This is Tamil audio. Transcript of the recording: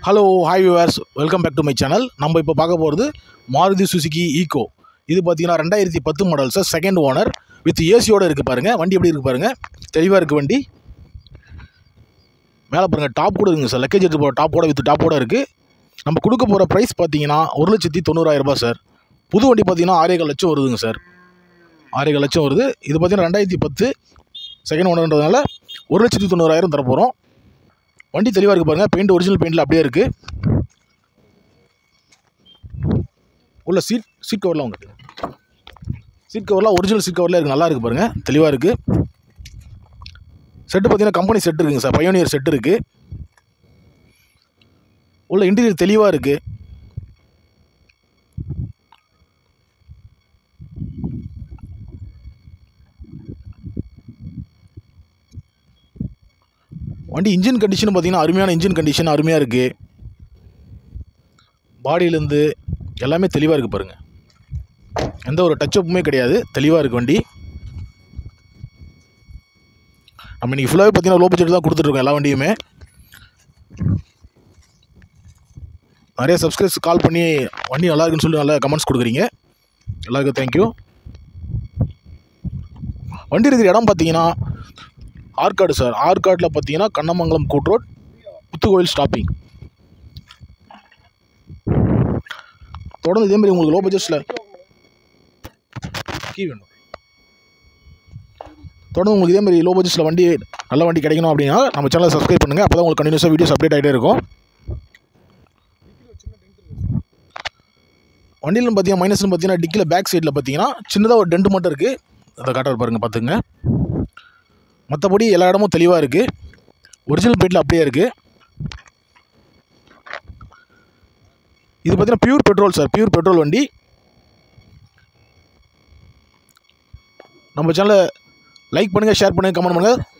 hello hi viewers welcome back to my channel நம்ம இப்போ பார்க்க போகிறது மாருதி சுசுகி ஈகோ இது பார்த்தீங்கன்னா ரெண்டாயிரத்தி பத்து model sir second owner with ஏசியோடு இருக்குது பாருங்கள் வண்டி எப்படி இருக்குது பாருங்கள் தெளிவாக இருக்குது வண்டி மேலே பாருங்கள் டாப் கூட இருக்குங்க சார் லக்கேஜ் எடுத்து போகிற டாப்போட வித் டாப்போட இருக்குது நம்ம கொடுக்க போகிற ப்ரைஸ் பார்த்தீங்கன்னா ஒரு லட்சத்தி தொண்ணூறாயிரம் ரூபாய் சார் புது வண்டி பார்த்தீங்கன்னா ஆறேகால் லட்சம் வருதுங்க சார் ஆறேகால் லட்சம் வருது இது பார்த்தீங்கன்னா ரெண்டாயிரத்தி பத்து செகண்ட் ஓனர்ன்றதுனால ஒரு லட்சத்தி தொண்ணூறாயிரம் தர போகிறோம் வண்டி தெளிவாக இருக்குது பாருங்கள் பெயிண்ட் ஒரிஜினல் பெயிண்டில் அப்படியே இருக்குது உள்ள சீட் சீட் கவர்லாம் உங்களுக்கு சீட் கவர்லாம் ஒரிஜினல் சீட் கவர்லாம் இருக்குது நல்லா இருக்குது பாருங்கள் தெளிவாக இருக்குது செட்டு பார்த்தீங்கன்னா கம்பெனி செட் இருக்குங்க சார் பயோனியர் செட் இருக்குது உள்ள இன்டீரியர் தெளிவாக இருக்குது வண்டி இன்ஜின் கண்டிஷன் பார்த்தீங்கன்னா அருமையான இன்ஜின் கண்டிஷன் அருமையாக இருக்குது பாடியிலேருந்து எல்லாமே தெளிவாக இருக்குது பாருங்கள் எந்த ஒரு டச்சப்புமே கிடையாது தெளிவாக இருக்குது வண்டி நம்ம இன்றைக்கி ஃபுல்லாகவே பார்த்தீங்கன்னா லோ பட்ஜெட் தான் கொடுத்துட்ருக்கோம் எல்லா வண்டியுமே நிறைய சப்ஸ்கிரைப்ஸ் கால் பண்ணி வண்டி நல்லா இருக்குன்னு சொல்லி நல்லா கமெண்ட்ஸ் கொடுக்குறீங்க எல்லாருக்கும் தேங்க்யூ வண்டி இருக்கிற இடம் பார்த்தீங்கன்னா ஆற்காடு சார் ஆற்காட்டில் பார்த்தீங்கன்னா கண்ணமங்கலம் கூட் ரோட் புத்துக்கோயில் ஸ்டாப்பிங் தொடர்ந்து இதேமாதிரி உங்களுக்கு லோ பட்ஜெட்ஸில் கீ வேணும் தொடர்ந்து உங்களுக்கு இதேமாதிரி லோ பட்ஜெட்ஸில் வண்டி நல்ல வண்டி கிடைக்கணும் அப்படின்னா நம்ம சேனலை சப்ஸ்கிரைப் பண்ணுங்கள் அப்போ தான் உங்களுக்கு கண்டினியூஸாக வீடியோஸ் அப்டேட் ஆகிட்டே இருக்கும் வண்டியில் பார்த்தீங்கன்னா மைனஸ்னு பார்த்தீங்கன்னா டிக்கில் பேக் சைடில் பார்த்தீங்கன்னா சின்னதாக ஒரு டென்ட் மட்டும் இருக்குது அதை காட்டுற பாருங்கள் பார்த்துங்க மற்றபடி எல்லா இடமும் தெளிவாக இருக்குது ஒரிஜினல் பெயிண்டில் அப்படியே இருக்குது இது பார்த்தீங்கன்னா pure petrol sir pure petrol வண்டி நம்ம சேனலை லைக் பண்ணுங்கள் ஷேர் பண்ணுங்கள் கமெண்ட் பண்ணுங்கள்